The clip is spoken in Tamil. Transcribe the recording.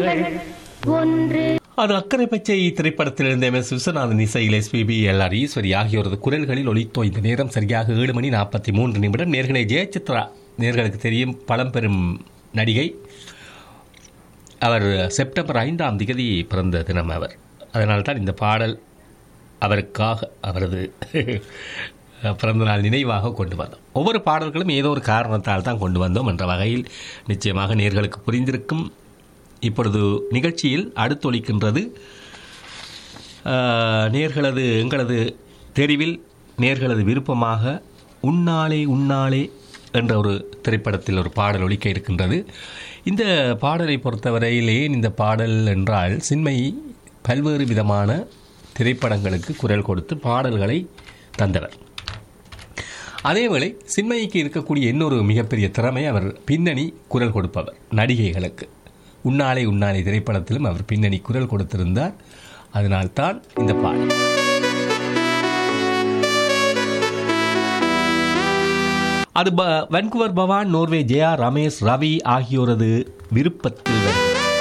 கதைகள் ஒன்று அது அக்கறை பச்சை திரைப்படத்திலிருந்து எம் எஸ் விஸ்வநாதன் இசையில் எஸ்பிபி எல் ஆர் ஈஸ்வரி ஆகியோரது குரல்களில் ஒலித்தோ இந்த நேரம் சரியாக ஏழு மணி நாற்பத்தி மூன்று நிமிடம் நேர்களை ஜெயசித்ரா நேர்களுக்கு தெரியும் பழம்பெரும் நடிகை அவர் செப்டம்பர் ஐந்தாம் திகதி பிறந்த தினம் அவர் அதனால்தான் இந்த பாடல் அவருக்காக அவரது பிறந்த நாள் நினைவாக கொண்டு வந்தோம் ஒவ்வொரு பாடல்களும் ஏதோ ஒரு காரணத்தால் தான் கொண்டு வந்தோம் என்ற வகையில் நிச்சயமாக நேர்களுக்கு புரிந்திருக்கும் இப்பொழுது நிகழ்ச்சியில் அடுத்தொலிக்கின்றது ஆஹ், நேர்களது எங்களது தெரிவில் நேர்களது விருப்பமாக உன்னாலே உன்னாலே என்ற ஒரு திரைப்படத்தில் ஒரு பாடல் ஒலிக்க இருக்கின்றது இந்த பாடலை பொறுத்தவரையில் ஏன் இந்த பாடல் என்றால் சின்மை பல்வேறு விதமான திரைப்படங்களுக்கு குரல் கொடுத்து பாடல்களை தந்தவர் அதேவேளை சின்மயிக்கு இருக்கக்கூடிய இன்னொரு மிகப்பெரிய திறமை அவர் பின்னணி குரல் கொடுப்பவர் நடிகைகளுக்கு உன்னாலே உன்னாலே திரைப்படத்திலும் அவர் பின்னணி குரல் கொடுத்திருந்தார் அதனால்தான் இந்த பாடல் அது ப- வன்குவர் பவான் நோர்வே ஜெயா ரமேஷ் ரவி ஆகியோரது விருப்பத்தில் வரும்